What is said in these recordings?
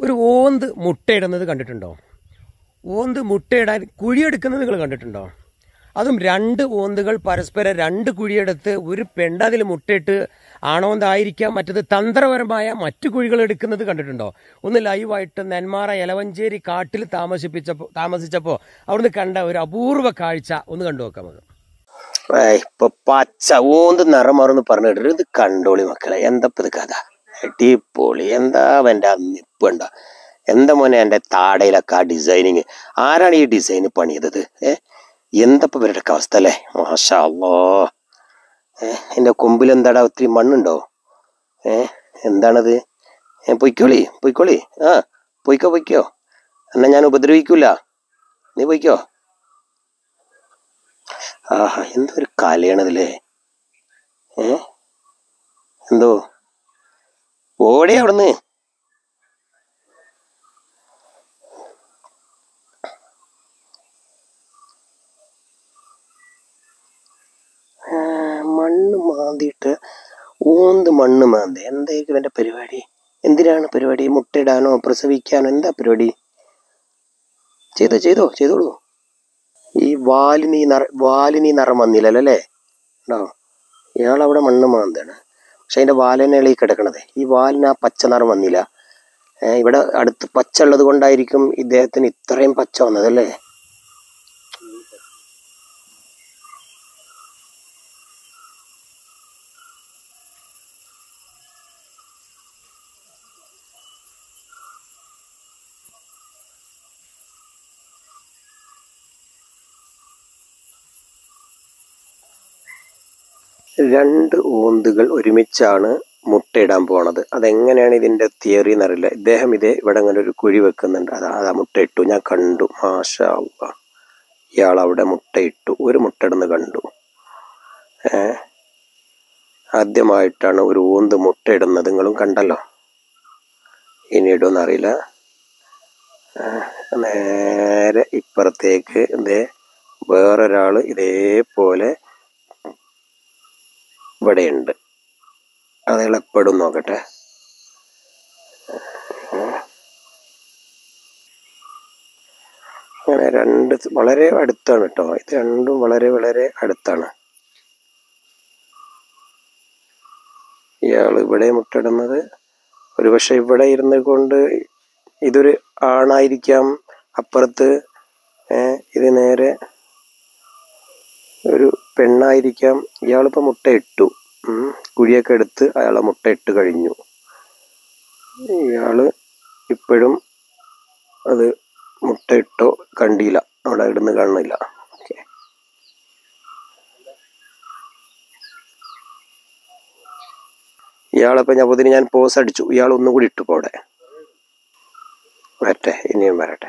ഒരു ഓന്ത് മുട്ടയിടുന്നത് കണ്ടിട്ടുണ്ടോ ഓന്ത് മുട്ടയിടാൻ കുഴിയെടുക്കുന്നത് നിങ്ങൾ കണ്ടിട്ടുണ്ടോ അതും രണ്ട് ഓന്തുകൾ പരസ്പരം രണ്ട് കുഴിയെടുത്ത് ഒരു പെണ്ടതിൽ മുട്ടയിട്ട് ആണോന്തായിരിക്കാം മറ്റത് തന്ത്രപരമായ മറ്റു കുഴികൾ എടുക്കുന്നത് കണ്ടിട്ടുണ്ടോ ഒന്ന് ലൈവായിട്ട് നെന്മാറ എലവഞ്ചേരി കാട്ടിൽ താമസിപ്പിച്ചപ്പോൾ താമസിച്ചപ്പോൾ അവിടുന്ന് കണ്ട ഒരു അപൂർവ കാഴ്ച ഒന്ന് കണ്ടു നോക്കാം നമുക്ക് ഏയ്, ഇപ്പൊ പച്ച ഓന്ത് നിറം മാറുന്ന് പറഞ്ഞിട്ട് ഇത് കണ്ടോളി മക്കളെ എന്താ ഇപ്പൊ ഇത് കഥ അടിപൊളി എന്താ അവന്റെ ആ നിപ്പുണ്ട എന്താ മോനെ എന്റെ താടയിലൊക്കെ ആ ഡിസൈനിങ് ആരാണ് ഈ ഡിസൈൻ പണിയതത് ഏ എന്തപ്പോ ഇവരുടെ അവസ്ഥ അല്ലേ മാഷാ അല്ലോ ഏ എന്റെ കൊമ്പിൽ എന്താടാ ഒത്തിരി മണ്ണുണ്ടോ ഏ എന്താണത് ഏ പൊയ്ക്കോളി പൊയ്ക്കോളി ആ പൊയ്ക്കോ പൊയ്ക്കോ എന്നാ ഞാൻ ഉപദ്രവിക്കൂല നീ പൊയ്ക്കോ ആഹാ എന്തോ ഒരു കലയാണതില്ലേ ഏ എന്തോ ഓടി അവിടുന്ന് ആ, മണ്ണ് മാന്തിയിട്ട് ഊന്ത് മണ്ണ് മാന്തി എന്തായിരിക്കും ഇവന്റെ പരിപാടി എന്തിനാണ് പരിപാടി മുട്ടയിടാനോ പ്രസവിക്കാനോ എന്താ പരിപാടി ചെയ്തോ ചെയ്തോ ചെയ്തോളൂ ഈ വാലിന് ഈ നിറ വാലിന് ഈ നിറം വന്നില്ലല്ലോ അല്ലേ ഉണ്ടോ ഇയാൾ അവിടെ മണ്ണ് മാന്താണ് പക്ഷെ അതിന്റെ വാലിനാണ് ഈ കിടക്കണത് ഈ വാലിന് ആ പച്ച നിറം വന്നില്ല ഏ, ഇവിടെ അടുത്ത് പച്ച ഉള്ളത് കൊണ്ടായിരിക്കും ഇദ്ദേഹത്തിന് ഇത്രയും പച്ച വന്നത് അല്ലേ രണ്ട് ഓന്തുകൾ ഒരുമിച്ചാണ് മുട്ടയിടാൻ പോണത് അതെങ്ങനെയാണ് ഇതിന്റെ തിയറി എന്നറിയില്ല ഇദ്ദേഹം ഇതേ ഇവിടെ അങ്ങനെ ഒരു കുഴി വെക്കുന്നുണ്ട് അതാ അതാ മുട്ടയിട്ടു ഞാൻ കണ്ടു മാഷാ അള്ളാ ഇയാൾ അവിടെ മുട്ടയിട്ടു ഒരു മുട്ടയിടുന്ന് കണ്ടു ഏ ആദ്യമായിട്ടാണ് ഒരു ഓന്ത് മുട്ടയിടുന്നത് നിങ്ങളും കണ്ടല്ലോ ഇനി ഇടുമെന്ന് അറിയില്ല ആ, നേരെ ഇപ്പുറത്തേക്ക് ഇതേ വേറൊരാള് ഇതേപോലെ ഇവിടെയുണ്ട് അത് എളുപ്പടും നോക്കട്ടെ അങ്ങനെ രണ്ട് സ് വളരെ അടുത്താണ് കേട്ടോ ഇത് രണ്ടും വളരെ വളരെ അടുത്താണ് ഇയാൾ ഇവിടെ മുട്ടിടുന്നത് ഒരുപക്ഷെ ഇവിടെ ഇരുന്ന് കൊണ്ട് ഇതൊരു ആണായിരിക്കാം അപ്പുറത്ത് ഏഹ് ഇത് നേരെ ഒരു പെണ്ണായിരിക്കാം ഇയാളിപ്പോ മുട്ടയിട്ടു ഉം. കുഴിയൊക്കെ എടുത്ത് അയാളെ മുട്ടയിട്ട് കഴിഞ്ഞു ഇയാള് ഇപ്പോഴും അത് മുട്ടയിട്ടോ കണ്ടില്ല അവിടെ ഇടുന്ന് കാണുന്നില്ല ഓക്കെ ഇയാളപ്പോ ഞാൻ പൊതിന് ഞാൻ പോസ് അടിച്ചു ഇയാൾ ഒന്നും കൂടി ഇട്ടു ഇപ്പൊ അവിടെ വരട്ടെ ഇനിയും വരട്ടെ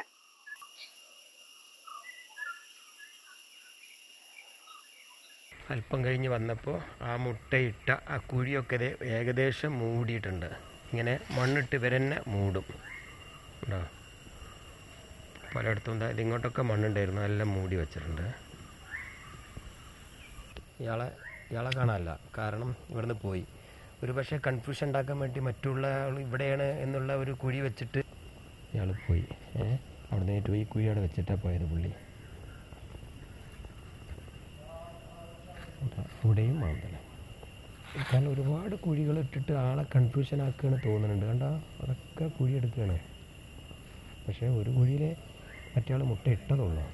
അല്പം കഴിഞ്ഞ് വന്നപ്പോൾ ആ മുട്ടയിട്ട ആ കുഴിയൊക്കെ ദേ ഏകദേശം മൂടിയിട്ടുണ്ട് ഇങ്ങനെ മണ്ണിട്ട് ഇവരെന്നെ മൂടും ഉണ്ടോ പലയിടത്തും ദാ ഇതിങ്ങോട്ടൊക്കെ മണ്ണുണ്ടായിരുന്നു എല്ലാം മൂടി വെച്ചിട്ടുണ്ട് ഇയാളെ ഇയാളെ കാണാനല്ല കാരണം ഇവിടുന്ന് പോയി ഒരു പക്ഷേ കൺഫ്യൂഷൻ ഉണ്ടാക്കാൻ വേണ്ടി മറ്റുള്ള ആൾ ഇവിടെയാണ് എന്നുള്ള ഒരു കുഴി വെച്ചിട്ട് ഇയാൾ പോയി ഏഹ് അവിടെ നിന്ന് പോയി കുഴി അവിടെ വെച്ചിട്ടാണ് പോയത് പുള്ളി അവിടെയും മാന്തല കാരണം ഒരുപാട് കുഴികൾ ഇട്ടിട്ട് ആളെ കൺഫ്യൂഷൻ ആക്കുകയാണ് തോന്നുന്നുണ്ട് കണ്ടോ അതൊക്കെ കുഴി എടുക്കുകയാണ് പക്ഷേ ഒരു കുഴിയിലെ മറ്റേ ആൾ മുട്ട ഇട്ടതുള്ളൂ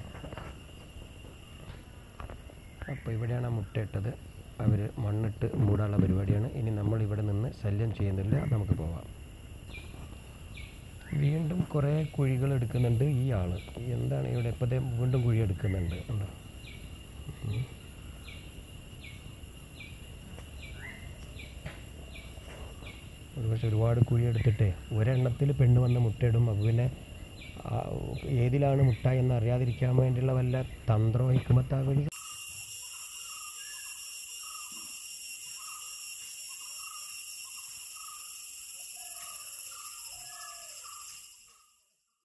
അപ്പോൾ ഇവിടെയാണ് ആ മുട്ട ഇട്ടത് അവർ മണ്ണിട്ട് മൂടാനുള്ള പരിപാടിയാണ് ഇനി നമ്മൾ ഇവിടെ നിന്ന് ശല്യം ചെയ്യുന്നില്ല നമുക്ക് പോവാം വീണ്ടും കുറേ കുഴികൾ എടുക്കുന്നുണ്ട് ഈ ആൾ എന്താണ് ഇവിടെ ഇപ്പോൾ ദേ വീണ്ടും കുഴി എടുക്കുന്നുണ്ട് ഉണ്ടോ ഉം. ഒരുപക്ഷെ ഒരുപാട് കുഴി എടുത്തിട്ട് ഒരെണ്ണത്തിൽ പെണ്ണ് വന്ന് മുട്ടയിടും അപ്പോൾ പിന്നെ ആ, ഏതിലാണ് മുട്ട എന്ന് അറിയാതിരിക്കാൻ വേണ്ടിയുള്ള വല്ല തന്ത്രോ ഹിക്കുമത്താകും എനിക്ക്